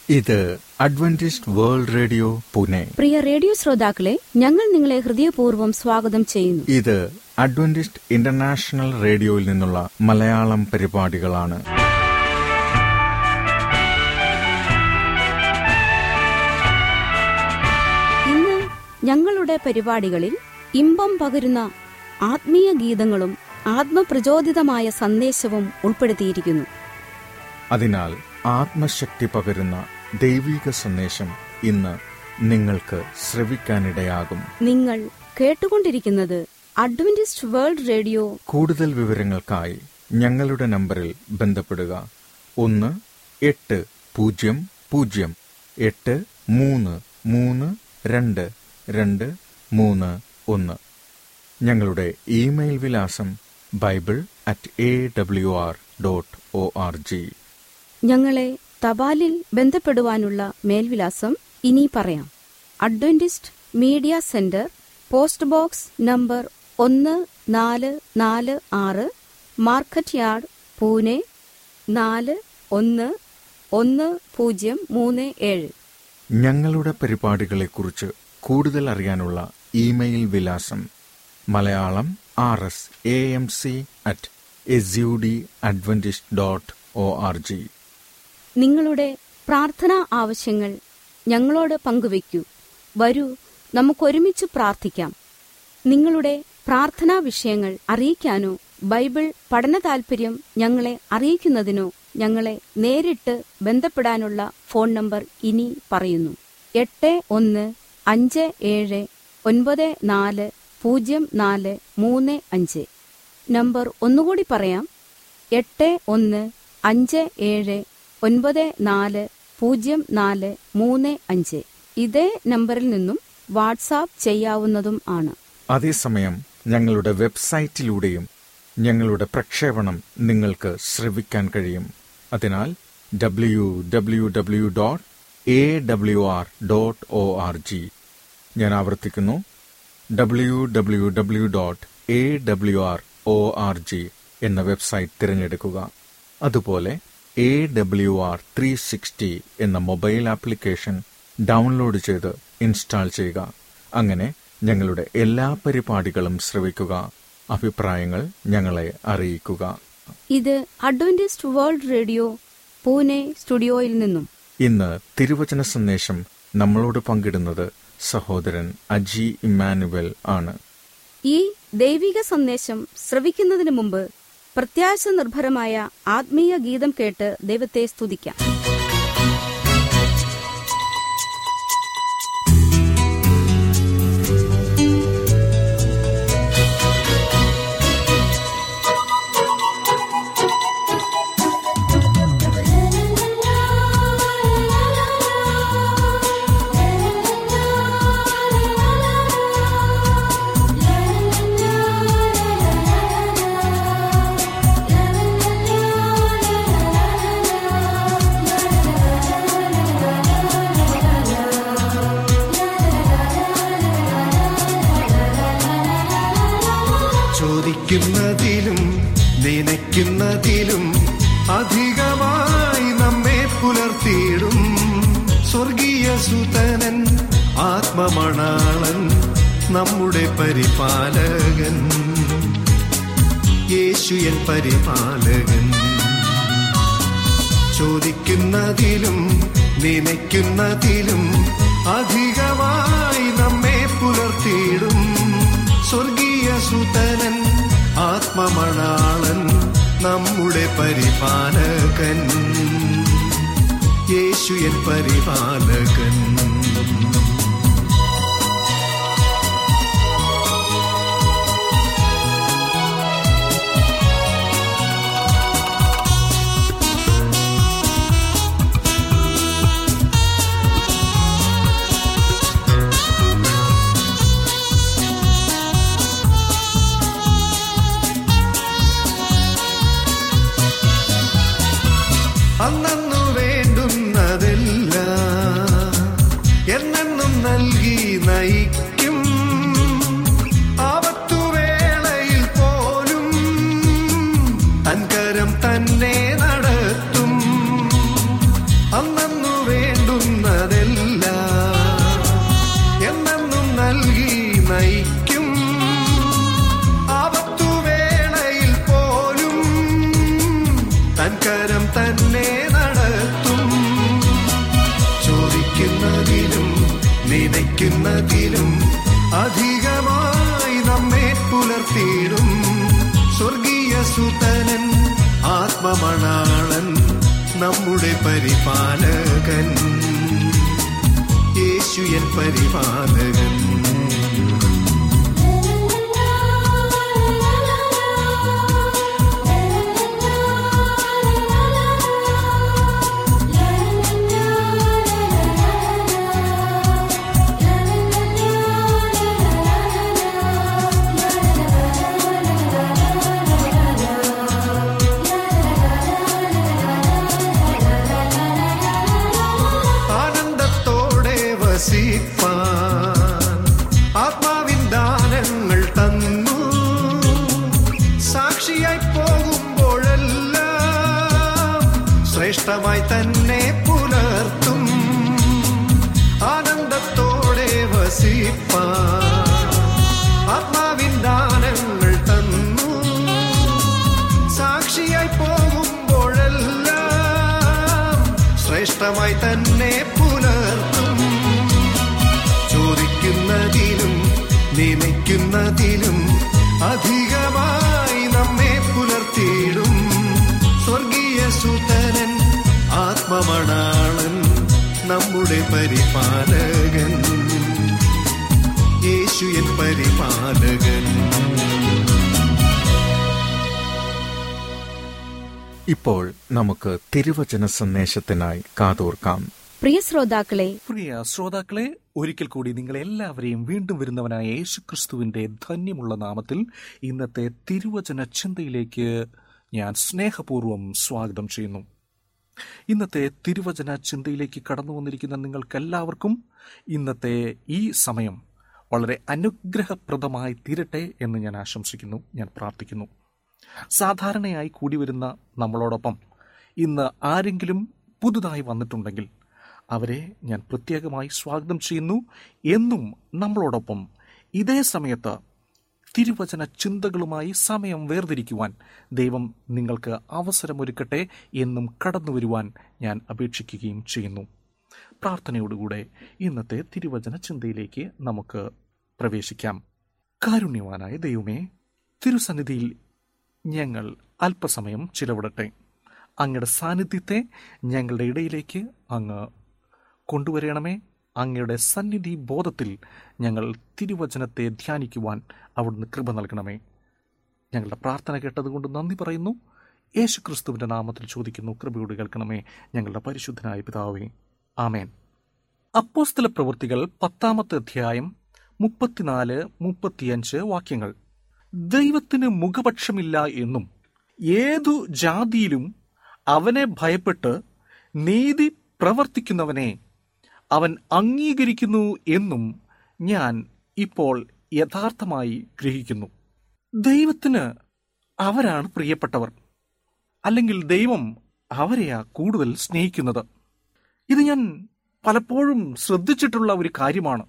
ഇത് Adventist world radio Pune പ്രിയ radio ശ്രോതാക്കളെ ഞങ്ങൾ നിങ്ങളെ ഹൃദയപൂർവ്വം സ്വാഗതം ചെയ്യുന്നു ഇത് അഡ്വന്റിസ്റ്റ് ഇന്റർനാഷണൽ റേഡിയോയിൽ നിന്നുള്ള മലയാളം പരിപാടികളാണ് ഇന്ന് ഞങ്ങളുടെ പരിപാടികളിൽ ഇമ്പം പകരുന്ന ആത്മീയ ഗീതങ്ങളും ആത്മപ്രചോദിതമായ സന്ദേശവും ഉൾപ്പെടുത്തിയിരിക്കുന്നു അതിനാൽ ആത്മശക്തി പകരുന്ന ദൈവിക സന്ദേശം ഇന്ന് നിങ്ങൾക്ക് ശ്രവിക്കാനിടയാകും നിങ്ങൾ കേട്ടുകൊണ്ടിരിക്കുന്നത് അഡ്വന്റിസ്റ്റ് വേൾഡ് റേഡിയോ കൂടുതൽ വിവരങ്ങൾക്കായി ഞങ്ങളുടെ നമ്പറിൽ ബന്ധപ്പെടുക ഒന്ന് എട്ട് പൂജ്യം പൂജ്യം എട്ട് മൂന്ന് മൂന്ന് രണ്ട് രണ്ട് മൂന്ന് ഒന്ന് ഞങ്ങളുടെ ഇമെയിൽ വിലാസം bible at A W R dot O R G ഞങ്ങളെ തപാലിൽ ബന്ധപ്പെടുവാനുള്ള മേൽവിലാസം ഇനി പറയാം Adventist media centre post box number ഒന്ന് നാല് നാല് ആറ് മാർക്കറ്റ് യാർഡ് പൂനെ നാല് ഒന്ന് ഒന്ന് പൂജ്യം മൂന്ന് ഏഴ് ഞങ്ങളുടെ പരിപാടികളെക്കുറിച്ച് കൂടുതൽ അറിയാനുള്ള ഇമെയിൽ വിലാസം Malayalam R S A M C at S U D Adventist dot O R G നിങ്ങളുടെ പ്രാർത്ഥനാ ആവശ്യങ്ങൾ ഞങ്ങളോട് പങ്കുവയ്ക്കൂ വരൂ നമുക്കൊരുമിച്ച് പ്രാർത്ഥിക്കാം നിങ്ങളുടെ പ്രാർത്ഥനാ വിഷയങ്ങൾ അറിയിക്കാനോ ബൈബിൾ പഠന താൽപര്യം ഞങ്ങളെ അറിയിക്കുന്നതിനോ ഞങ്ങളെ നേരിട്ട് ബന്ധപ്പെടാനുള്ള ഫോൺ നമ്പർ ഇനി പറയുന്നു എട്ട് ഒന്ന് അഞ്ച് ഏഴ് ഒൻപത് നാല് പൂജ്യം നാല് മൂന്ന് അഞ്ച് നമ്പർ ഒന്നുകൂടി പറയാം എട്ട് ഒന്ന് അഞ്ച് ഏഴ് ഒൻപത് നാല് പൂജ്യം നാല് മൂന്ന് അഞ്ച് ഇതേ നമ്പറിൽ നിന്നും വാട്സാപ്പ് ചെയ്യാവുന്നതും ആണ് അതേസമയം ഞങ്ങളുടെ വെബ്സൈറ്റിലൂടെയും ഞങ്ങളുടെ പ്രക്ഷേപണം നിങ്ങൾക്ക് ശ്രവിക്കാൻ കഴിയും അതിനാൽ W W W dot A W R dot O R G ഞാൻ ആവർത്തിക്കുന്നു W W W dot A W R O R G എന്ന വെബ്സൈറ്റ് തിരഞ്ഞെടുക്കുക അതുപോലെ A W R three sixty എന്ന മൊബൈൽ ആപ്ലിക്കേഷൻ ഡൗൺലോഡ് ചെയ്ത് ഇൻസ്റ്റാൾ ചെയ്യുക അങ്ങനെ ഞങ്ങളുടെ എല്ലാ പരിപാടികളും ശ്രവിക്കുക അഭിപ്രായങ്ങൾ ഞങ്ങളെ അറിയിക്കുക ഇത് അഡ്വന്റിസ്റ്റ് വേൾഡ് റേഡിയോ പൂനെ സ്റ്റുഡിയോയിൽ നിന്നും ഇന്ന് തിരുവചന സന്ദേശം നമ്മളോട് പങ്കിടുന്നത് സഹോദരൻ അജി ഇമ്മാനുവൽ ആണ് ഈ ദൈവിക സന്ദേശം ശ്രവിക്കുന്നതിന് മുമ്പ് പ്രത്യാശ നിർഭരമായ ആത്മീയ ഗീതം കേട്ട് ദൈവത്തെ സ്തുതിക്കാം ചോദിക്കുന്നതിലും നനയ്ക്കുന്നതിലും അധികമായി നമ്മെ പുലർത്തിയിടും സ്വർഗീയ സുതനൻ ആത്മമണാളൻ നമ്മുടെ പരിപാലകൻ യേശുയൻ പരിപാലകൻ ചോദിക്കുന്നതിലും നനയ്ക്കുന്നതിലും അധികമായി നമ്മെ പുലർത്തിയിടും സ്വർഗീയ സുതനൻ ആത്മമണാളൻ നമ്മുടെ പരിപാലകൻ യേശുയൻ പരിപാലകൻ അന്നു വേണ്ടുന്നതെല്ലാം എന്നെന്നും സ്വർഗീയസുതനൻ അധികമായി നമ്മെ പുലർത്തിയിടും സ്വർഗീയസുതനൻ ആത്മമണാളൻ നമ്മുടെ പരിപാലകൻ യേശു എൻ പരിപാലകൻ ആനന്ദത്തോടെ വസിപ്പാൻ ആത്മാവിൻ ദാനങ്ങൾ തന്നു സാക്ഷിയായി പോകുമ്പോഴെല്ലാം ശ്രേഷ്ഠമായി തന്നെ പുലർത്തും ആനന്ദത്തോടെ വസിപ്പാൻ ആത്മാവിൻ ദാനങ്ങൾ തന്നു സാക്ഷിയായി പോകുമ്പോഴെല്ലാം ശ്രേഷ്ഠമായി തന്നെ പുലർത്തും ചോദിക്കുന്നതിലും നിയമിക്കുന്നതിലും അധികമായി നമ്മെ പുലർത്തിയിടും സ്വർഗീയ സുതനൻ ആത്മമണാളൻ നമ്മുടെ പരിപാലകൻ യേശു എൻ പരിപാലകൻ ഇപ്പോൾ നമുക്ക് തിരുവചന സന്ദേശത്തിനായി കാതോർക്കാം പ്രിയ ശ്രോതാക്കളെ പ്രിയ ശ്രോതാക്കളെ ഒരിക്കൽ കൂടി നിങ്ങളെ എല്ലാവരെയും വീണ്ടും വരുന്നവനായ യേശുക്രിസ്തുവിന്റെ ധന്യമുള്ള നാമത്തിൽ ഇന്നത്തെ തിരുവചന ചിന്തയിലേക്ക് ഞാൻ സ്നേഹപൂർവ്വം സ്വാഗതം ചെയ്യുന്നു ഇന്നത്തെ തിരുവചന ചിന്തയിലേക്ക് കടന്നു വന്നിരിക്കുന്ന നിങ്ങൾക്കെല്ലാവർക്കും ഇന്നത്തെ ഈ സമയം വളരെ അനുഗ്രഹപ്രദമായി തീരട്ടെ എന്ന് ഞാൻ ആശംസിക്കുന്നു ഞാൻ പ്രാർത്ഥിക്കുന്നു സാധാരണയായി കൂടി വരുന്ന നമ്മളോടൊപ്പം ഇന്ന് ആരെങ്കിലും പുതുതായി വന്നിട്ടുണ്ടെങ്കിൽ അവരെ ഞാൻ പ്രത്യേകമായി സ്വാഗതം ചെയ്യുന്നു എന്നും നമ്മളോടൊപ്പം ഇതേ സമയത്ത് തിരുവചന ചിന്തകളുമായി സമയം വേർതിരിക്കുവാൻ ദൈവം നിങ്ങൾക്ക് അവസരമൊരുക്കട്ടെ എന്നും കടന്നു വരുവാൻ ഞാൻ അപേക്ഷിക്കുകയും ചെയ്യുന്നു പ്രാർത്ഥനയോടുകൂടെ ഇന്നത്തെ തിരുവചന ചിന്തയിലേക്ക് നമുക്ക് പ്രവേശിക്കാം കാരുണ്യവാനായ ദൈവമേ തിരുസന്നിധിയിൽ ഞങ്ങൾ അല്പസമയം ചിലവിടട്ടെ അങ്ങയുടെ സാന്നിധ്യത്തെ ഞങ്ങളുടെ ഇടയിലേക്ക് അങ്ങ് കൊണ്ടുവരണമേ അങ്ങയുടെ സന്നിധി ബോധത്തിൽ ഞങ്ങൾ തിരുവചനത്തെ ധ്യാനിക്കുവാൻ അവിടുന്ന് കൃപ നൽകണമേ ഞങ്ങളുടെ പ്രാർത്ഥന കേട്ടതുകൊണ്ട് നന്ദി പറയുന്നു യേശു ക്രിസ്തുവിന്റെ നാമത്തിൽ ചോദിക്കുന്നു കൃപയോട് കേൾക്കണമേ ഞങ്ങളുടെ പരിശുദ്ധനായ പിതാവേ ആമേൻ അപ്പോസ്തല പ്രവൃത്തികൾ പത്താമത്തെ അധ്യായം മുപ്പത്തിനാല് മുപ്പത്തിയഞ്ച് വാക്യങ്ങൾ ദൈവത്തിന് മുഖപക്ഷമില്ല എന്നും ഏതു ജാതിയിലും അവനെ ഭയപ്പെട്ട് നീതി പ്രവർത്തിക്കുന്നവനെ അവൻ അംഗീകരിക്കുന്നു എന്നും ഞാൻ ഇപ്പോൾ യഥാർത്ഥമായി ഗ്രഹിക്കുന്നു ദൈവത്തിന് അവരാണ് പ്രിയപ്പെട്ടവർ അല്ലെങ്കിൽ ദൈവം അവരെയാ കൂടുതൽ സ്നേഹിക്കുന്നത് ഇത് ഞാൻ പലപ്പോഴും ശ്രദ്ധിച്ചിട്ടുള്ള ഒരു കാര്യമാണ്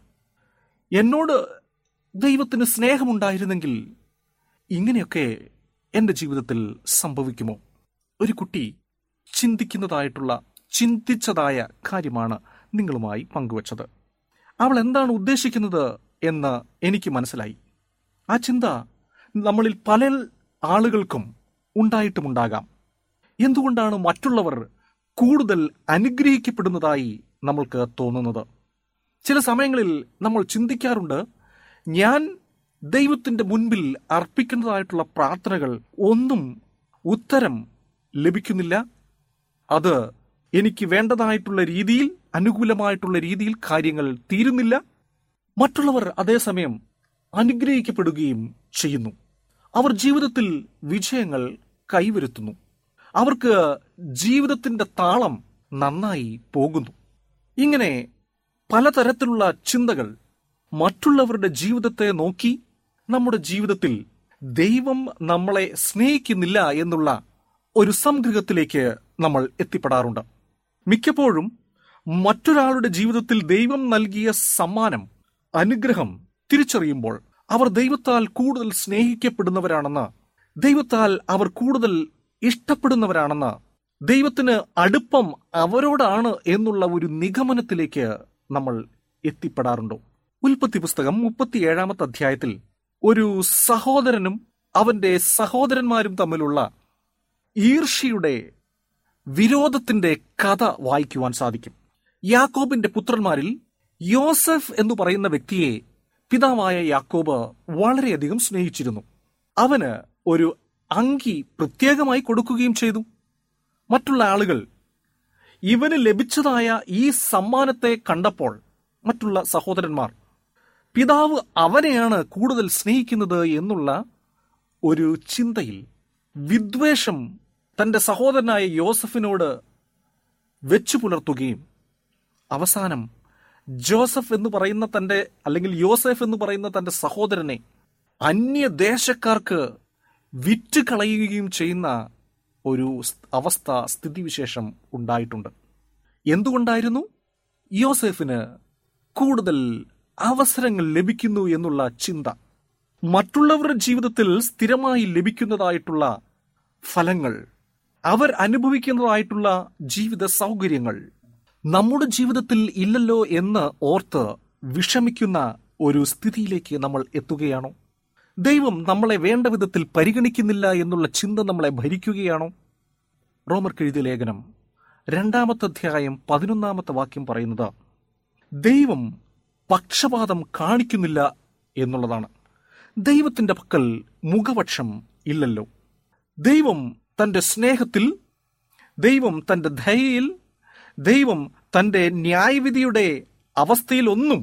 എന്നോട് ദൈവത്തിന് സ്നേഹമുണ്ടായിരുന്നെങ്കിൽ ഇങ്ങനെയൊക്കെ എൻ്റെ ജീവിതത്തിൽ സംഭവിക്കുമോ ഒരു കുട്ടി ചിന്തിക്കുന്നതായിട്ടുള്ള ചിന്തിച്ചതായ കാര്യമാണ് നിങ്ങളുമായി പങ്കുവച്ചത് അവൾ എന്താണ് ഉദ്ദേശിക്കുന്നത് എന്ന് എനിക്ക് മനസ്സിലായി ആ ചിന്ത നമ്മളിൽ പല ആളുകൾക്കും ഉണ്ടായിട്ടുമുണ്ടാകാം എന്തുകൊണ്ടാണ് മറ്റുള്ളവർ കൂടുതൽ അനുഗ്രഹിക്കപ്പെടുന്നതായി നമ്മൾക്ക് തോന്നുന്നത് ചില സമയങ്ങളിൽ നമ്മൾ ചിന്തിക്കാറുണ്ട് ഞാൻ ദൈവത്തിന്റെ മുൻപിൽ അർപ്പിക്കുന്നതായിട്ടുള്ള പ്രാർത്ഥനകൾ ഒന്നും ഉത്തരം ലഭിക്കുന്നില്ല അത് എനിക്ക് വേണ്ടതായിട്ടുള്ള രീതിയിൽ അനുകൂലമായിട്ടുള്ള രീതിയിൽ കാര്യങ്ങൾ തീരുന്നില്ല മറ്റുള്ളവർ അതേസമയം അനുഗ്രഹിക്കപ്പെടുകയും ചെയ്യുന്നു അവർ ജീവിതത്തിൽ വിജയങ്ങൾ കൈവരുത്തുന്നു അവർക്ക് ജീവിതത്തിന്റെ താളം നന്നായി പോകുന്നു ഇങ്ങനെ പലതരത്തിലുള്ള ചിന്തകൾ മറ്റുള്ളവരുടെ ജീവിതത്തെ നോക്കി നമ്മുടെ ജീവിതത്തിൽ ദൈവം നമ്മളെ സ്നേഹിക്കുന്നില്ല എന്നുള്ള ഒരു സംഗ്രഹത്തിലേക്ക് നമ്മൾ എത്തിപ്പെടാറുണ്ട് മിക്കപ്പോഴും മറ്റൊരാളുടെ ജീവിതത്തിൽ ദൈവം നൽകിയ സമ്മാനം അനുഗ്രഹം തിരിച്ചറിയുമ്പോൾ അവർ ദൈവത്താൽ കൂടുതൽ സ്നേഹിക്കപ്പെടുന്നവരാണെന്ന് ദൈവത്താൽ അവർ കൂടുതൽ ഇഷ്ടപ്പെടുന്നവരാണെന്ന് ദൈവത്തിന് അടുപ്പം അവരോടാണ് എന്നുള്ള ഒരു നിഗമനത്തിലേക്ക് നമ്മൾ എത്തിപ്പെടാറുണ്ടോ ഉൽപ്പത്തി പുസ്തകം മുപ്പത്തിയേഴാമത്തെ അധ്യായത്തിൽ ഒരു സഹോദരനും അവന്റെ സഹോദരന്മാരും തമ്മിലുള്ള ഈർഷ്യയുടെ വിരോധത്തിന്റെ കഥ വായിക്കുവാൻ സാധിക്കും യാക്കോബിന്റെ പുത്രന്മാരിൽ യോസഫ് എന്ന് പറയുന്ന വ്യക്തിയെ പിതാവായ യാക്കോബ് വളരെയധികം സ്നേഹിച്ചിരുന്നു അവന് ഒരു അങ്കി പ്രത്യേകമായി കൊടുക്കുകയും ചെയ്തു മറ്റുള്ള ആളുകൾ ഇവന് ലഭിച്ചതായ ഈ സമ്മാനത്തെ കണ്ടപ്പോൾ മറ്റുള്ള സഹോദരന്മാർ പിതാവ് അവനെയാണ് കൂടുതൽ സ്നേഹിക്കുന്നത് എന്നുള്ള ഒരു ചിന്തയിൽ വിദ്വേഷം തന്റെ സഹോദരനായ യോസഫിനോട് വെച്ചു പുലർത്തുകയും അവസാനം ജോസഫ് എന്ന് പറയുന്ന തന്റെ അല്ലെങ്കിൽ യോസഫ് എന്ന് പറയുന്ന തന്റെ സഹോദരനെ അന്യദേശക്കാർക്ക് വിറ്റ് കളയുകയും ചെയ്യുന്ന ഒരു സ്- അവസ്ഥ സ്ഥിതിവിശേഷം ഉണ്ടായിട്ടുണ്ട് എന്തുകൊണ്ടായിരുന്നു യോസെഫിന് കൂടുതൽ അവസരങ്ങൾ ലഭിക്കുന്നു എന്നുള്ള ചിന്ത മറ്റുള്ളവരുടെ ജീവിതത്തിൽ സ്ഥിരമായി ലഭിക്കുന്നതായിട്ടുള്ള ഫലങ്ങൾ അവർ അനുഭവിക്കുന്നതായിട്ടുള്ള ജീവിത സൗകര്യങ്ങൾ നമ്മുടെ ജീവിതത്തിൽ ഇല്ലല്ലോ എന്ന് ഓർത്ത് വിഷമിക്കുന്ന ഒരു സ്ഥിതിയിലേക്ക് നമ്മൾ എത്തുകയാണോ ദൈവം നമ്മളെ വേണ്ട വിധത്തിൽ പരിഗണിക്കുന്നില്ല എന്നുള്ള ചിന്ത നമ്മളെ ഭരിക്കുകയാണോ റോമർക്ക് എഴുതിയ ലേഖനം രണ്ടാമത്തെ അധ്യായം പതിനൊന്നാമത്തെ വാക്യം പറയുന്നത് ദൈവം പക്ഷപാതം കാണിക്കുന്നില്ല എന്നുള്ളതാണ് ദൈവത്തിന്റെ പക്കൽ മുഖപക്ഷം ഇല്ലല്ലോ ദൈവം തന്റെ സ്നേഹത്തിൽ ദൈവം തന്റെ ദയയിൽ ദൈവം തന്റെ ന്യായവിധിയുടെ അവസ്ഥയിലൊന്നും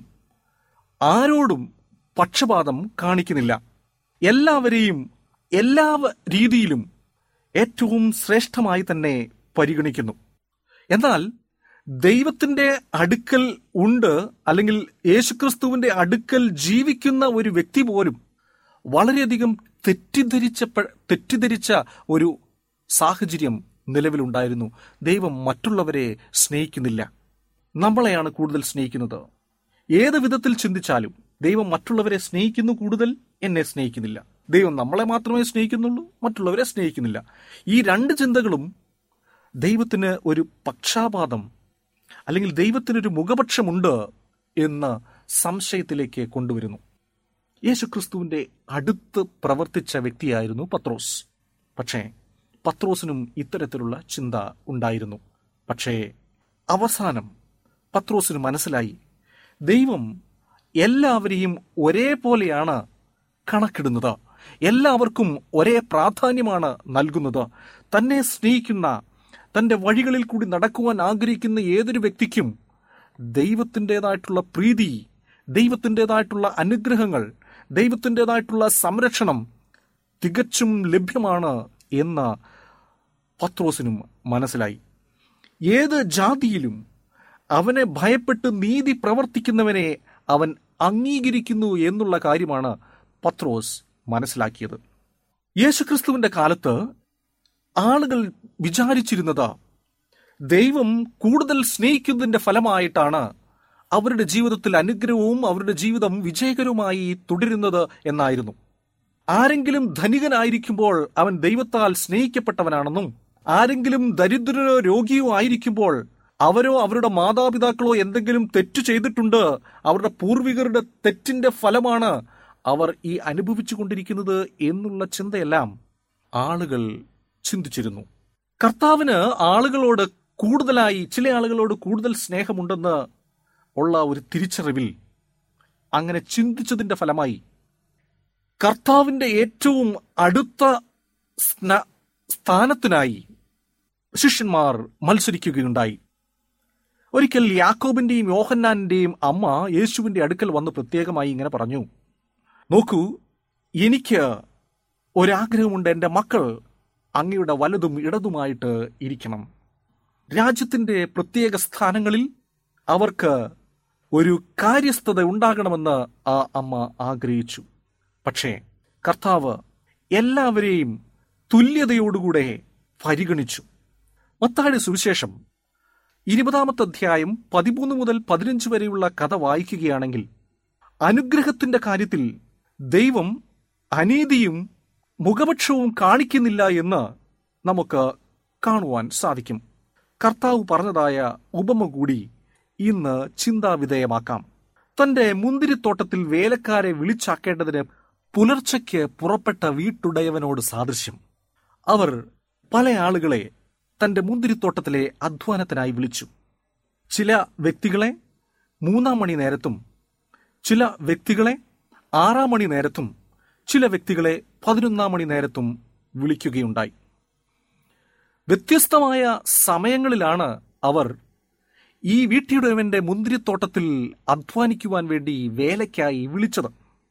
ആരോടും പക്ഷപാതം കാണിക്കുന്നില്ല എല്ലാവരെയും എല്ലാ രീതിയിലും ഏറ്റവും ശ്രേഷ്ഠമായി തന്നെ പരിഗണിക്കുന്നു എന്നാൽ ദൈവത്തിന്റെ അടുക്കൽ ഉണ്ട് അല്ലെങ്കിൽ യേശുക്രിസ്തുവിന്റെ അടുക്കൽ ജീവിക്കുന്ന ഒരു വ്യക്തി പോലും വളരെയധികം തെറ്റിദ്ധരിച്ച തെറ്റിദ്ധരിച്ച ഒരു സാഹചര്യം നിലവിലുണ്ടായിരുന്നു ദൈവം മറ്റുള്ളവരെ സ്നേഹിക്കുന്നില്ല നമ്മളെയാണ് കൂടുതൽ സ്നേഹിക്കുന്നത് ഏത് വിധത്തിൽ ചിന്തിച്ചാലും ദൈവം മറ്റുള്ളവരെ സ്നേഹിക്കുന്നു കൂടുതൽ എന്നെ സ്നേഹിക്കുന്നില്ല ദൈവം നമ്മളെ മാത്രമേ സ്നേഹിക്കുന്നുള്ളൂ മറ്റുള്ളവരെ സ്നേഹിക്കുന്നില്ല ഈ രണ്ട് ചിന്തകളും ദൈവത്തിന് ഒരു പക്ഷാപാതം അല്ലെങ്കിൽ ദൈവത്തിനൊരു മുഖപക്ഷമുണ്ട് എന്ന് സംശയത്തിലേക്ക് കൊണ്ടുവരുന്നു യേശുക്രിസ്തുവിന്റെ അടുത്ത് പ്രവർത്തിച്ച വ്യക്തിയായിരുന്നു പത്രോസ് പക്ഷേ പത്രോസിനും ഇത്തരത്തിലുള്ള ചിന്ത ഉണ്ടായിരുന്നു പക്ഷേ അവസാനം പത്രോസിന് മനസ്സിലായി ദൈവം എല്ലാവരെയും ഒരേപോലെയാണ് കണക്കിടുന്നത് എല്ലാവർക്കും ഒരേ പ്രാധാന്യമാണ് നൽകുന്നത് തന്നെ സ്നേഹിക്കുന്ന തന്റെ വഴികളിൽ കൂടി നടക്കുവാൻ ആഗ്രഹിക്കുന്ന ഏതൊരു വ്യക്തിക്കും ദൈവത്തിൻ്റെതായിട്ടുള്ള പ്രീതി ദൈവത്തിൻ്റെതായിട്ടുള്ള അനുഗ്രഹങ്ങൾ ദൈവത്തിൻ്റെതായിട്ടുള്ള സംരക്ഷണം തികച്ചും ലഭ്യമാണ് എന്ന് പത്രോസിനും മനസ്സിലായി ഏത് ജാതിയിലും അവനെ ഭയപ്പെട്ട് നീതി പ്രവർത്തിക്കുന്നവനെ അവൻ അംഗീകരിക്കുന്നു എന്നുള്ള കാര്യമാണ് പത്രോസ് മനസ്സിലാക്കിയത് യേശുക്രിസ്തുവിന്റെ കാലത്ത് ആളുകൾ വിചാരിച്ചിരുന്നത് ദൈവം കൂടുതൽ സ്നേഹിക്കുന്നതിന്റെ ഫലമായിട്ടാണ് അവരുടെ ജീവിതത്തിൽ അനുഗ്രഹവും അവരുടെ ജീവിതം വിജയകരവുമായി തുടരുന്നത് എന്നായിരുന്നു ആരെങ്കിലും ധനികനായിരിക്കുമ്പോൾ അവൻ ദൈവത്താൽ സ്നേഹിക്കപ്പെട്ടവനാണെന്നും ആരെങ്കിലും ദരിദ്രനോ രോഗിയോ ആയിരിക്കുമ്പോൾ അവരോ അവരുടെ മാതാപിതാക്കളോ എന്തെങ്കിലും തെറ്റു ചെയ്തിട്ടുണ്ട് അവരുടെ പൂർവികരുടെ തെറ്റിന്റെ ഫലമാണ് അവർ ഈ അനുഭവിച്ചു കൊണ്ടിരിക്കുന്നത് എന്നുള്ള ചിന്തയെല്ലാം ആളുകൾ ചിന്തിച്ചിരുന്നു കർത്താവിന് ആളുകളോട് കൂടുതലായി ചില ആളുകളോട് കൂടുതൽ സ്നേഹമുണ്ടെന്ന് ഉള്ള ഒരു തിരിച്ചറിവിൽ അങ്ങനെ ചിന്തിച്ചതിന്റെ ഫലമായി കർത്താവിന്റെ ഏറ്റവും അടുത്ത സ്ന- സ്ഥാനത്തിനായി ശിഷ്യന്മാർ മത്സരിക്കുകയുണ്ടായി ഒരിക്കൽ യാക്കോബിന്റെയും യോഹന്നാന്റെയും അമ്മ യേശുവിന്റെ അടുക്കൽ വന്ന് പ്രത്യേകമായി ഇങ്ങനെ പറഞ്ഞു നോക്കൂ എനിക്ക് ഒരാഗ്രഹമുണ്ട് എൻ്റെ മക്കൾ അങ്ങയുടെ വലതും ഇടതുമായിട്ട് ഇരിക്കണം രാജ്യത്തിന്റെ പ്രത്യേക സ്ഥാനങ്ങളിൽ അവർക്ക് ഒരു കാര്യസ്ഥത ഉണ്ടാകണമെന്ന് ആ അമ്മ ആഗ്രഹിച്ചു പക്ഷേ കർത്താവ് എല്ലാവരെയും തുല്യതയോടുകൂടെ പരിഗണിച്ചു മത്താടി സുവിശേഷം ഇരുപതാമത്തെ അധ്യായം പതിമൂന്ന് മുതൽ പതിനഞ്ച് വരെയുള്ള കഥ വായിക്കുകയാണെങ്കിൽ അനുഗ്രഹത്തിന്റെ കാര്യത്തിൽ ദൈവം അനീതിയും മുഖപക്ഷവും കാണിക്കുന്നില്ല എന്ന് നമുക്ക് കാണുവാൻ സാധിക്കും കർത്താവ് പറഞ്ഞതായ ഉപമ കൂടി ഇന്ന് ചിന്താവിധേയമാക്കാം തന്റെ മുന്തിരിത്തോട്ടത്തിൽ വേലക്കാരെ വിളിച്ചാക്കേണ്ടതിന് പുലർച്ചയ്ക്ക് പുറപ്പെട്ട വീട്ടുടയവനോട് സാദൃശ്യം അവർ പല ആളുകളെ തന്റെ മുന്തിരിത്തോട്ടത്തിലെ അധ്വാനത്തിനായി വിളിച്ചു ചില വ്യക്തികളെ മൂന്നാം മണി നേരത്തും ചില വ്യക്തികളെ ആറാം മണി നേരത്തും ചില വ്യക്തികളെ പതിനൊന്നാം മണി നേരത്തും വിളിക്കുകയുണ്ടായി വ്യത്യസ്തമായ സമയങ്ങളിലാണ് അവർ ഈ വീട്ടിയുടവന്റെ മുന്തിരിത്തോട്ടത്തിൽ അധ്വാനിക്കുവാൻ വേണ്ടി വേലയ്ക്കായി വിളിച്ചത്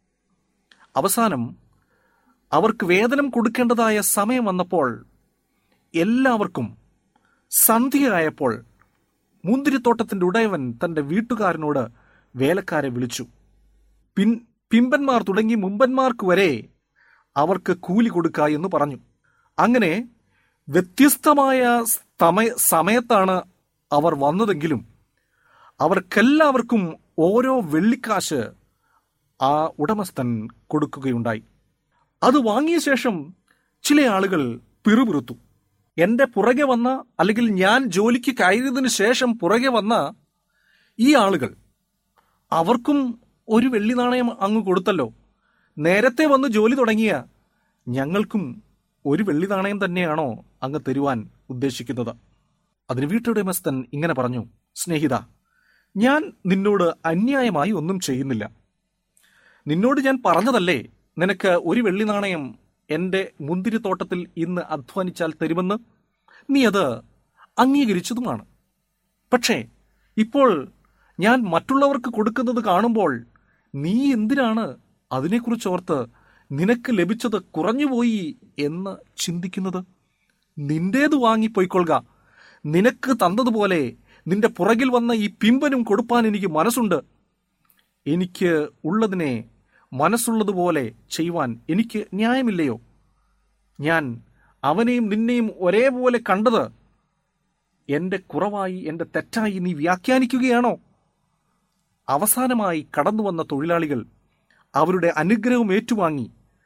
അവസാനം അവർക്ക് വേതനം കൊടുക്കേണ്ടതായ സമയം വന്നപ്പോൾ എല്ലാവർക്കും സന്ധ്യയായപ്പോൾ മുന്തിരിത്തോട്ടത്തിന്റെ ഉടയവൻ തന്റെ വീട്ടുകാരനോട് വേലക്കാരെ വിളിച്ചു പിൻ പിമ്പന്മാർ തുടങ്ങി മുമ്പന്മാർക്ക് വരെ അവർക്ക് കൂലി കൊടുക്ക എന്ന് പറഞ്ഞു അങ്ങനെ വ്യത്യസ്തമായ സമയ സമയത്താണ് അവർ വന്നതെങ്കിലും അവർക്കെല്ലാവർക്കും ഓരോ വെള്ളിക്കാശ് ആ ഉടമസ്ഥൻ കൊടുക്കുകയുണ്ടായി അത് വാങ്ങിയ ശേഷം ചില ആളുകൾ പിറുപിറുത്തു എന്റെ പുറകെ വന്ന അല്ലെങ്കിൽ ഞാൻ ജോലിക്ക് കയറിയതിനു ശേഷം പുറകെ വന്ന ഈ ആളുകൾ അവർക്കും ഒരു വെള്ളി നാണയം അങ്ങ് കൊടുത്തല്ലോ നേരത്തെ വന്ന് ജോലി തുടങ്ങിയ ഞങ്ങൾക്കും ഒരു വെള്ളി നാണയം തന്നെയാണോ അങ്ങ് തരുവാൻ ഉദ്ദേശിക്കുന്നത് അതിന് വീട്ടുടമസ്ഥൻ ഇങ്ങനെ പറഞ്ഞു സ്നേഹിത ഞാൻ നിന്നോട് അന്യായമായി ഒന്നും ചെയ്യുന്നില്ല നിന്നോട് ഞാൻ പറഞ്ഞതല്ലേ നിനക്ക് ഒരു വെള്ളി നാണയം എന്റെ മുന്തിരിത്തോട്ടത്തിൽ ഇന്ന് അധ്വാനിച്ചാൽ തരുമെന്ന് നീ അത് അംഗീകരിച്ചതുമാണ് പക്ഷേ ഇപ്പോൾ ഞാൻ മറ്റുള്ളവർക്ക് കൊടുക്കുന്നത് കാണുമ്പോൾ നീ എന്തിനാണ് അതിനെക്കുറിച്ച് ഓർത്ത് നിനക്ക് ലഭിച്ചത് കുറഞ്ഞുപോയി എന്ന് ചിന്തിക്കുന്നത് നിന്റേത് വാങ്ങിപ്പോയിക്കൊള്ളുക നിനക്ക് തന്നതുപോലെ നിന്റെ പുറകിൽ വന്ന ഈ പിമ്പനും കൊടുപ്പാൻ എനിക്ക് മനസ്സുണ്ട് എനിക്ക് ഉള്ളതിനെ മനസ്സുള്ളതുപോലെ ചെയ്യുവാൻ എനിക്ക് ന്യായമില്ലയോ ഞാൻ അവനെയും നിന്നെയും ഒരേപോലെ കണ്ടത് എന്റെ കുറവായി എന്റെ തെറ്റായി നീ വ്യാഖ്യാനിക്കുകയാണോ അവസാനമായി കടന്നു വന്ന തൊഴിലാളികൾ അവരുടെ അനുഗ്രഹം ഏറ്റുവാങ്ങി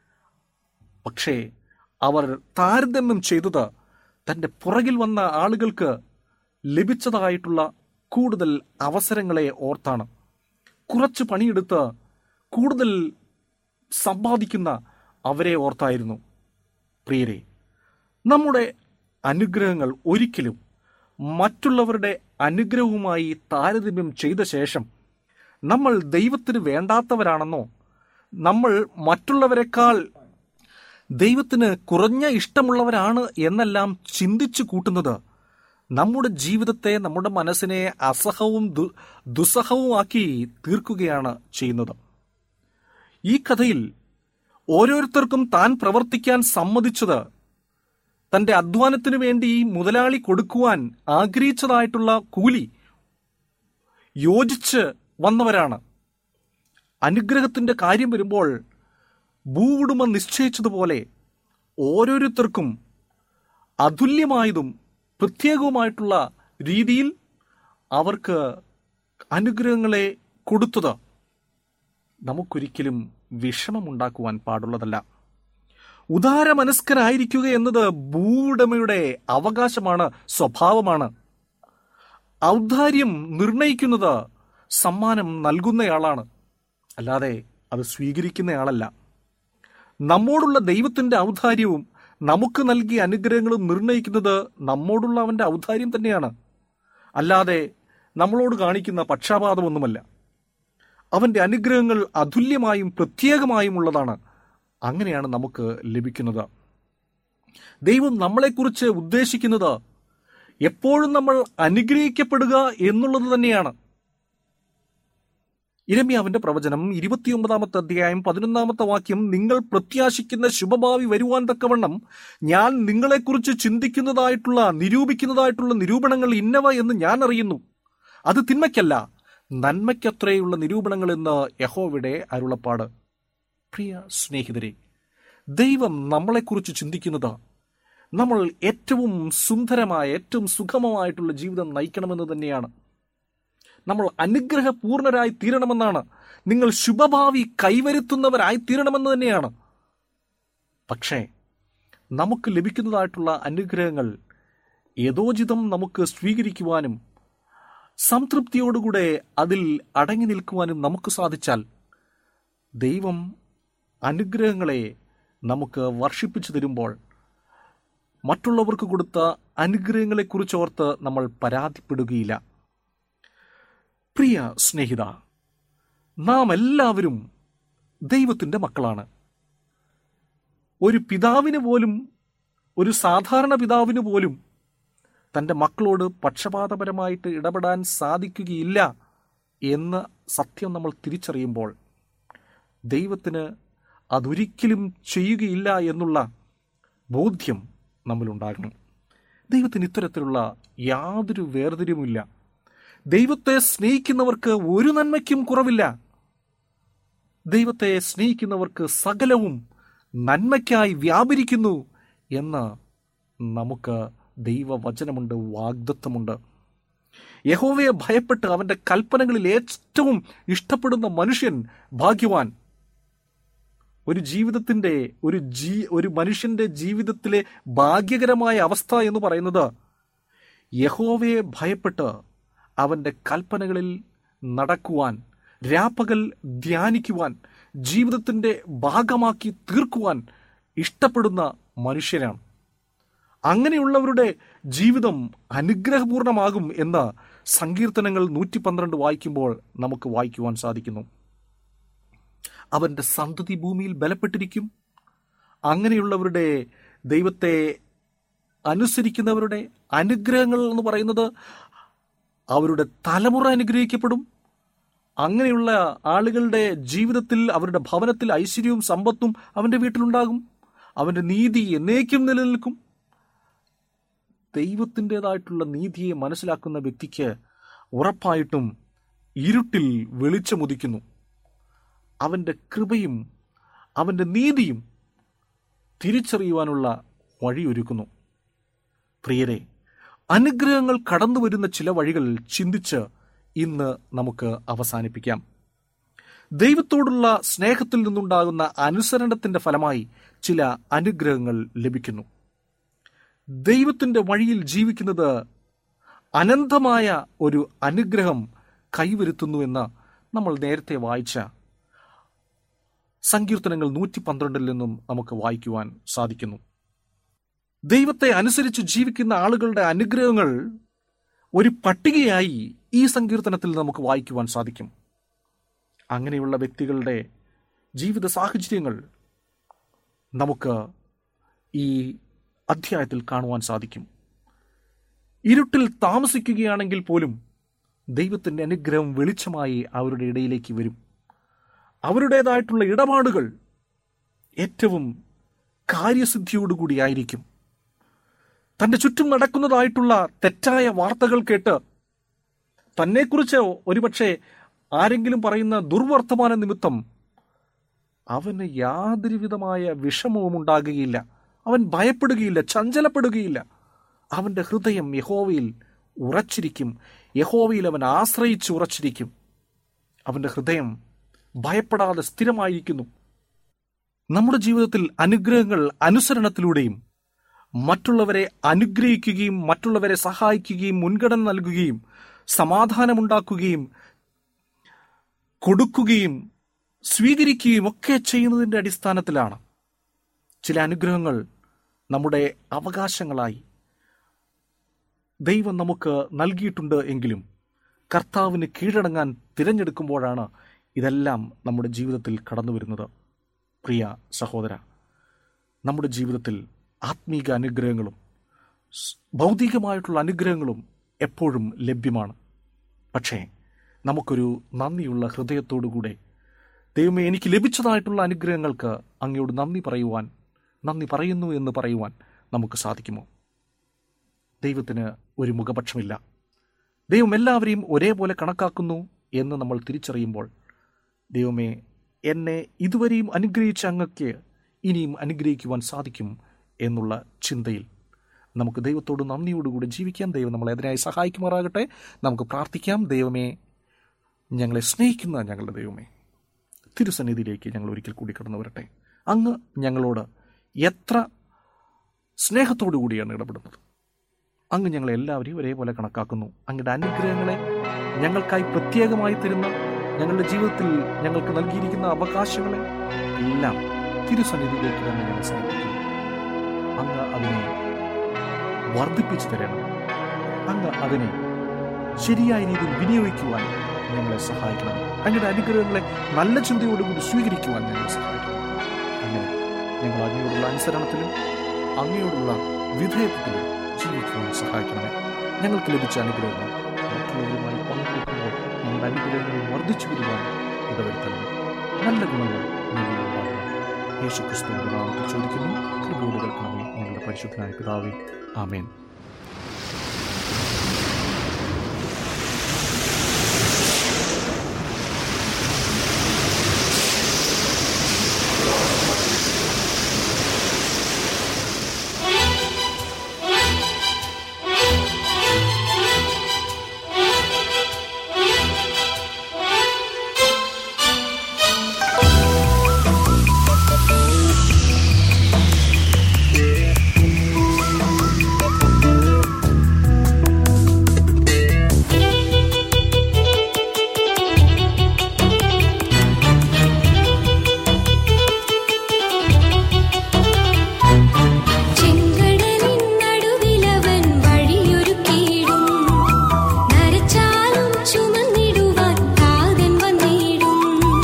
പക്ഷേ അവർ താരതമ്യം ചെയ്തത് തന്റെ പുറകിൽ വന്ന ആളുകൾക്ക് ലഭിച്ചതായിട്ടുള്ള കൂടുതൽ അവസരങ്ങളെ ഓർത്താണ് കുറച്ച് പണിയെടുത്ത് കൂടുതൽ സമ്പാദിക്കുന്ന അവരെ ഓർത്തായിരുന്നു പ്രിയരെ നമ്മുടെ അനുഗ്രഹങ്ങൾ ഒരിക്കലും മറ്റുള്ളവരുടെ അനുഗ്രഹവുമായി താരതമ്യം ചെയ്ത ശേഷം നമ്മൾ ദൈവത്തിന് വേണ്ടാത്തവരാണെന്നോ നമ്മൾ മറ്റുള്ളവരെക്കാൾ ദൈവത്തിന് കുറഞ്ഞ ഇഷ്ടമുള്ളവരാണ് എന്നെല്ലാം ചിന്തിച്ചു കൂട്ടുന്നത് നമ്മുടെ ജീവിതത്തെ നമ്മുടെ മനസ്സിനെ അസഹവും ദു ദുസ്സഹവുമാക്കി തീർക്കുകയാണ് ചെയ്യുന്നത് ഈ കഥയിൽ ഓരോരുത്തർക്കും താൻ പ്രവർത്തിക്കാൻ സമ്മതിച്ചത് തന്റെ അധ്വാനത്തിനു വേണ്ടി മുതലാളി കൊടുക്കുവാൻ ആഗ്രഹിച്ചതായിട്ടുള്ള കൂലി യോജിച്ച് വന്നവരാണ് അനുഗ്രഹത്തിന്റെ കാര്യം വരുമ്പോൾ ഭൂവുടുമ നിശ്ചയിച്ചതുപോലെ ഓരോരുത്തർക്കും അതുല്യമായതും പ്രത്യേകവുമായിട്ടുള്ള രീതിയിൽ അവർക്ക് അനുഗ്രഹങ്ങളെ കൊടുത്തത് നമുക്കൊരിക്കലും വിഷമമുണ്ടാക്കുവാൻ പാടുള്ളതല്ല ഉദാരമനസ്കനായിരിക്കുക എന്നത് ഭൂവുടമയുടെ അവകാശമാണ് സ്വഭാവമാണ് ഔദാര്യം നിർണയിക്കുന്നത് സമ്മാനം നൽകുന്നയാളാണ് അല്ലാതെ അത് സ്വീകരിക്കുന്നയാളല്ല നമ്മോടുള്ള ദൈവത്തിന്റെ ഔദാര്യവും നമുക്ക് നൽകിയ അനുഗ്രഹങ്ങളും നിർണയിക്കുന്നത് നമ്മോടുള്ള അവന്റെ ഔദാര്യം തന്നെയാണ് അല്ലാതെ നമ്മളോട് കാണിക്കുന്ന പക്ഷാപാതമൊന്നുമല്ല അവന്റെ അനുഗ്രഹങ്ങൾ അതുല്യമായും പ്രത്യേകമായും ഉള്ളതാണ് അങ്ങനെയാണ് നമുക്ക് ലഭിക്കുന്നത് ദൈവം നമ്മളെക്കുറിച്ച് ഉദ്ദേശിക്കുന്നത് എപ്പോഴും നമ്മൾ അനുഗ്രഹിക്കപ്പെടുക എന്നുള്ളത് തന്നെയാണ് ഇരമ്യാവിന്റെ പ്രവചനം ഇരുപത്തിയൊമ്പതാമത്തെ അധ്യായം പതിനൊന്നാമത്തെ വാക്യം നിങ്ങൾ പ്രത്യാശിക്കുന്ന ശുഭഭാവി വരുവാൻ തക്കവണ്ണം ഞാൻ നിങ്ങളെക്കുറിച്ച് ചിന്തിക്കുന്നതായിട്ടുള്ള നിരൂപിക്കുന്നതായിട്ടുള്ള നിരൂപണങ്ങൾ ഇന്നവ എന്ന് ഞാൻ അറിയുന്നു അത് തിന്മയ്ക്കല്ല നന്മയ്ക്കത്രയുള്ള നിരൂപണങ്ങൾ എന്ന് യഹോവിടെ അരുളപ്പാട് പ്രിയ സ്നേഹിതരെ ദൈവം നമ്മളെക്കുറിച്ച് ചിന്തിക്കുന്നത് നമ്മൾ ഏറ്റവും സുന്ദരമായ ഏറ്റവും സുഗമമായിട്ടുള്ള ജീവിതം നയിക്കണമെന്ന് തന്നെയാണ് നമ്മൾ അനുഗ്രഹപൂർണരായി തീരണമെന്നാണ് നിങ്ങൾ ശുഭഭാവി കൈവരുത്തുന്നവരായി തീരണമെന്ന് തന്നെയാണ് പക്ഷേ നമുക്ക് ലഭിക്കുന്നതായിട്ടുള്ള അനുഗ്രഹങ്ങൾ യഥോചിതം നമുക്ക് സ്വീകരിക്കുവാനും സംതൃപ്തിയോടുകൂടെ അതിൽ അടങ്ങി നിൽക്കുവാനും നമുക്ക് സാധിച്ചാൽ ദൈവം അനുഗ്രഹങ്ങളെ നമുക്ക് വർഷിപ്പിച്ചു തരുമ്പോൾ മറ്റുള്ളവർക്ക് കൊടുത്ത അനുഗ്രഹങ്ങളെക്കുറിച്ച് ഓർത്ത് നമ്മൾ പരാതിപ്പെടുകയില്ല പ്രിയ സ്നേഹിത നാം എല്ലാവരും ദൈവത്തിൻ്റെ മക്കളാണ് ഒരു പിതാവിന് പോലും ഒരു സാധാരണ പിതാവിന് പോലും തൻ്റെ മക്കളോട് പക്ഷപാതപരമായിട്ട് ഇടപെടാൻ സാധിക്കുകയില്ല എന്ന സത്യം നമ്മൾ തിരിച്ചറിയുമ്പോൾ ദൈവത്തിന് അതൊരിക്കലും ചെയ്യുകയില്ല എന്നുള്ള ബോധ്യം നമ്മളുണ്ടാകണം ദൈവത്തിന് ഇത്തരത്തിലുള്ള യാതൊരു വേർതിരിവുമില്ല ദൈവത്തെ സ്നേഹിക്കുന്നവർക്ക് ഒരു നന്മയ്ക്കും കുറവില്ല ദൈവത്തെ സ്നേഹിക്കുന്നവർക്ക് സകലവും നന്മയ്ക്കായി വ്യാപരിക്കുന്നു എന്ന് നമുക്ക് ദൈവവചനമുണ്ട് വാഗ്ദത്വമുണ്ട് യഹോവയെ ഭയപ്പെട്ട് അവന്റെ കൽപ്പനകളിൽ ഏറ്റവും ഇഷ്ടപ്പെടുന്ന മനുഷ്യൻ ഭാഗ്യവാൻ ഒരു ജീവിതത്തിന്റെ ഒരു ജീ ഒരു മനുഷ്യന്റെ ജീവിതത്തിലെ ഭാഗ്യകരമായ അവസ്ഥ എന്ന് പറയുന്നത് യഹോവയെ ഭയപ്പെട്ട് അവന്റെ കൽപ്പനകളിൽ നടക്കുവാൻ രാപ്പകൽ ധ്യാനിക്കുവാൻ ജീവിതത്തിന്റെ ഭാഗമാക്കി തീർക്കുവാൻ ഇഷ്ടപ്പെടുന്ന മനുഷ്യരാണ് അങ്ങനെയുള്ളവരുടെ ജീവിതം അനുഗ്രഹപൂർണമാകും എന്ന് സങ്കീർത്തനങ്ങൾ നൂറ്റി പന്ത്രണ്ട് വായിക്കുമ്പോൾ നമുക്ക് വായിക്കുവാൻ സാധിക്കുന്നു അവന്റെ സന്തതി ഭൂമിയിൽ ബലപ്പെട്ടിരിക്കും അങ്ങനെയുള്ളവരുടെ ദൈവത്തെ അനുസരിക്കുന്നവരുടെ അനുഗ്രഹങ്ങൾ എന്ന് പറയുന്നത് അവരുടെ തലമുറ അനുഗ്രഹിക്കപ്പെടും അങ്ങനെയുള്ള ആളുകളുടെ ജീവിതത്തിൽ അവരുടെ ഭവനത്തിൽ ഐശ്വര്യവും സമ്പത്തും അവന്റെ വീട്ടിലുണ്ടാകും അവന്റെ നീതി എന്നേക്കും നിലനിൽക്കും ദൈവത്തിൻ്റെതായിട്ടുള്ള നീതിയെ മനസ്സിലാക്കുന്ന വ്യക്തിക്ക് ഉറപ്പായിട്ടും ഇരുട്ടിൽ വെളിച്ചമുദിക്കുന്നു അവന്റെ കൃപയും അവന്റെ നീതിയും തിരിച്ചറിയുവാനുള്ള വഴിയൊരുക്കുന്നു പ്രിയരെ അനുഗ്രഹങ്ങൾ കടന്നു വരുന്ന ചില വഴികൾ ചിന്തിച്ച് ഇന്ന് നമുക്ക് അവസാനിപ്പിക്കാം ദൈവത്തോടുള്ള സ്നേഹത്തിൽ നിന്നുണ്ടാകുന്ന അനുസരണത്തിന്റെ ഫലമായി ചില അനുഗ്രഹങ്ങൾ ലഭിക്കുന്നു ദൈവത്തിന്റെ വഴിയിൽ ജീവിക്കുന്നത് അനന്തമായ ഒരു അനുഗ്രഹം കൈവരുത്തുന്നു എന്ന് നമ്മൾ നേരത്തെ വായിച്ച സങ്കീർത്തനങ്ങൾ നൂറ്റി പന്ത്രണ്ടിൽ നിന്നും നമുക്ക് വായിക്കുവാൻ സാധിക്കുന്നു ദൈവത്തെ അനുസരിച്ച് ജീവിക്കുന്ന ആളുകളുടെ അനുഗ്രഹങ്ങൾ ഒരു പട്ടികയായി ഈ സങ്കീർത്തനത്തിൽ നമുക്ക് വായിക്കുവാൻ സാധിക്കും അങ്ങനെയുള്ള വ്യക്തികളുടെ ജീവിത സാഹചര്യങ്ങൾ നമുക്ക് ഈ അധ്യായത്തിൽ കാണുവാൻ സാധിക്കും ഇരുട്ടിൽ താമസിക്കുകയാണെങ്കിൽ പോലും ദൈവത്തിൻ്റെ അനുഗ്രഹം വെളിച്ചമായി അവരുടെ ഇടയിലേക്ക് വരും അവരുടേതായിട്ടുള്ള ഇടപാടുകൾ ഏറ്റവും കാര്യസിദ്ധിയോടുകൂടിയായിരിക്കും തൻ്റെ ചുറ്റും നടക്കുന്നതായിട്ടുള്ള തെറ്റായ വാർത്തകൾ കേട്ട് തന്നെക്കുറിച്ച് ഒരുപക്ഷെ ആരെങ്കിലും പറയുന്ന ദുർവർത്തമാന നിമിത്തം അവന് യാതൊരുവിധമായ വിഷമവും ഉണ്ടാകുകയില്ല അവൻ ഭയപ്പെടുകയില്ല ചഞ്ചലപ്പെടുകയില്ല അവന്റെ ഹൃദയം യഹോവയിൽ ഉറച്ചിരിക്കും യഹോവയിൽ അവൻ ആശ്രയിച്ച് ഉറച്ചിരിക്കും അവന്റെ ഹൃദയം ഭയപ്പെടാതെ സ്ഥിരമായിരിക്കുന്നു നമ്മുടെ ജീവിതത്തിൽ അനുഗ്രഹങ്ങൾ അനുസരണത്തിലൂടെയും മറ്റുള്ളവരെ അനുഗ്രഹിക്കുകയും മറ്റുള്ളവരെ സഹായിക്കുകയും മുൻഗണന നൽകുകയും സമാധാനമുണ്ടാക്കുകയും കൊടുക്കുകയും സ്വീകരിക്കുകയും ഒക്കെ ചെയ്യുന്നതിൻ്റെ അടിസ്ഥാനത്തിലാണ് ചില അനുഗ്രഹങ്ങൾ നമ്മുടെ അവകാശങ്ങളായി ദൈവം നമുക്ക് നൽകിയിട്ടുണ്ട് എങ്കിലും കർത്താവിന് കീഴടങ്ങാൻ തിരഞ്ഞെടുക്കുമ്പോഴാണ് ഇതെല്ലാം നമ്മുടെ ജീവിതത്തിൽ കടന്നു വരുന്നത് പ്രിയ സഹോദര നമ്മുടെ ജീവിതത്തിൽ ആത്മീക അനുഗ്രഹങ്ങളും സ് ഭൗതികമായിട്ടുള്ള അനുഗ്രഹങ്ങളും എപ്പോഴും ലഭ്യമാണ് പക്ഷേ നമുക്കൊരു നന്ദിയുള്ള ഹൃദയത്തോടുകൂടെ ദൈവമേ എനിക്ക് ലഭിച്ചതായിട്ടുള്ള അനുഗ്രഹങ്ങൾക്ക് അങ്ങയോട് നന്ദി പറയുവാൻ നന്ദി പറയുന്നു എന്ന് പറയുവാൻ നമുക്ക് സാധിക്കുമോ ദൈവത്തിന് ഒരു മുഖപക്ഷമില്ല ദൈവം എല്ലാവരെയും ഒരേപോലെ കണക്കാക്കുന്നു എന്ന് നമ്മൾ തിരിച്ചറിയുമ്പോൾ ദൈവമേ എന്നെ ഇതുവരെയും അനുഗ്രഹിച്ച അങ്ങക്ക് ഇനിയും അനുഗ്രഹിക്കുവാൻ സാധിക്കും എന്നുള്ള ചിന്തയിൽ നമുക്ക് ദൈവത്തോട് നന്ദിയോടുകൂടി ജീവിക്കാൻ ദൈവം നമ്മളെ അതിനായി സഹായിക്കുമാറാകട്ടെ നമുക്ക് പ്രാർത്ഥിക്കാം ദൈവമേ ഞങ്ങളെ സ്നേഹിക്കുന്ന ഞങ്ങളുടെ ദൈവമേ തിരുസന്നിധിയിലേക്ക് ഞങ്ങൾ ഒരിക്കൽ കൂടി കടന്നു വരട്ടെ അങ്ങ് ഞങ്ങളോട് എത്ര സ്നേഹത്തോടു കൂടിയാണ് ഇടപെടുന്നത് അങ്ങ് ഞങ്ങളെ എല്ലാവരെയും ഒരേപോലെ കണക്കാക്കുന്നു അങ്ങയുടെ അനുഗ്രഹങ്ങളെ ഞങ്ങൾക്കായി പ്രത്യേകമായി തരുന്ന ഞങ്ങളുടെ ജീവിതത്തിൽ ഞങ്ങൾക്ക് നൽകിയിരിക്കുന്ന അവകാശങ്ങളെ എല്ലാം തിരുസന്നിധിയിലേക്ക് തന്നെ ഞങ്ങൾ സമർപ്പിക്കുന്നു അങ്ങ് അതിനെ വർദ്ധിപ്പിച്ചു തരണം അങ്ങ് അതിനെ ശരിയായ രീതിയിൽ വിനിയോഗിക്കുവാൻ ഞങ്ങളെ സഹായിക്കണം അങ്ങയുടെ അനുഗ്രഹങ്ങളെ നല്ല ചിന്തയോടുകൂടി സ്വീകരിക്കുവാൻ ഞങ്ങളെ സഹായിക്കണം അങ്ങനെ ഞങ്ങൾ അങ്ങയോടുള്ള അനുസരണത്തിലും അങ്ങയോടുള്ള വിധേയത്വത്തിലും ജീവിക്കുവാൻ സഹായിക്കണമേ ഞങ്ങൾക്ക് ലഭിച്ച അനുഗ്രഹങ്ങൾ മറ്റുള്ളവരുമായി പങ്കുവെക്കുമ്പോൾ ഞങ്ങളുടെ അനുഗ്രഹങ്ങൾ വർദ്ധിച്ചു വരുവാൻ ഇടവരുത്തണം നല്ല ഗുണങ്ങൾ ഞങ്ങളിലുണ്ടാകണം യേശു ക്രിസ്തുവിന്റെ നാമത്തിൽ ചോദിക്കുന്നു കൃപയോട് കേൾക്കണമേ ഞങ്ങളുടെ പരിശുദ്ധനായ പിതാവേ ആമേൻ ചെങ്കടലിൻ നടുവിലവൻ വഴിയൊരുക്കിയിടും നരച്ചാലും ചുമന്നിടുവാൻ കാതൻ വന്നിടും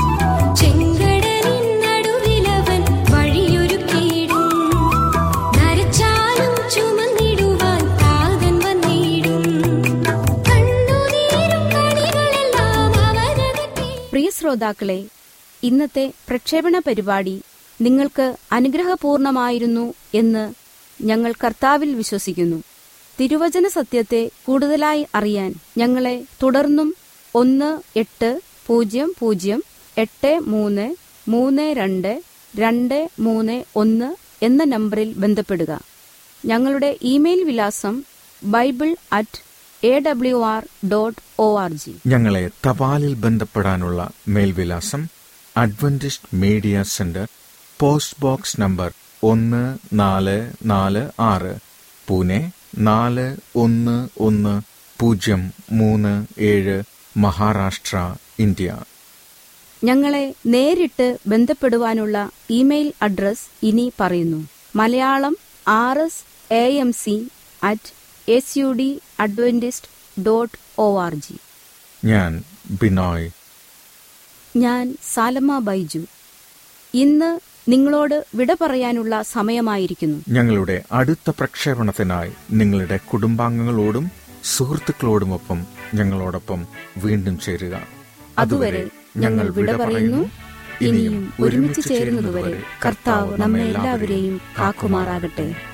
ചെങ്കടലിൻ നടുവിലവൻ വഴിയൊരുക്കിയിടും നരച്ചാലും ചുമന്നിടുവാൻ കാതൻ വന്നിടും കണ്ണുനീരും കണികളെല്ലാം അവനകത്തെ പ്രിയ ശ്രോതാക്കളെ ഇന്നത്തെ പ്രക്ഷേപണ പരിപാടി നിങ്ങൾക്ക് അനുഗ്രഹപൂർണമായിരുന്നു എന്ന് ഞങ്ങൾ കർത്താവിൽ വിശ്വസിക്കുന്നു തിരുവചന സത്യത്തെ കൂടുതലായി അറിയാൻ ഞങ്ങളെ തുടർന്നും ഒന്ന് എട്ട് പൂജ്യം പൂജ്യം എട്ട് മൂന്ന് മൂന്ന് രണ്ട് രണ്ട് മൂന്ന് ഒന്ന് എന്ന നമ്പറിൽ ബന്ധപ്പെടുക ഞങ്ങളുടെ ഇമെയിൽ വിലാസം bible at A W R dot O R G ഞങ്ങളെ തപാലിൽ ബന്ധപ്പെടാനുള്ള മേൽവിലാസം Adventist media centre post box number ഒന്ന് നാല് നാല് ആറ് പൂനെ നാല് ഒന്ന് ഒന്ന് പൂജ്യം മൂന്ന് ഏഴ് മഹാരാഷ്ട്ര ഇന്ത്യ ഞങ്ങളെ നേരിട്ട് ബന്ധപ്പെടുവാനുള്ള ഇമെയിൽ അഡ്രസ് ഇനി പറയുന്നു Malayalam R S A M C at S U D Adventist dot O R G ഞാൻ ബിനോയ് ഞാൻ സാലമ്മ ബൈജു ഇന്ന് നിങ്ങളോട് വിട പറയാനുള്ള സമയമായിരിക്കുന്നു ഞങ്ങളുടെ അടുത്ത പ്രക്ഷേപണത്തിനായി നിങ്ങളുടെ കുടുംബാംഗങ്ങളോടും സുഹൃത്തുക്കളോടുമൊപ്പം ഞങ്ങളോടൊപ്പം വീണ്ടും ചേരുക അതുവരെ ഞങ്ങൾ വിട പറയുന്നു ഇനിയും ഒരുമിച്ച് ചേരുന്നതുവരെ കർത്താവ് നമ്മെ എല്ലാവരെയും കാക്കുമാറാകട്ടെ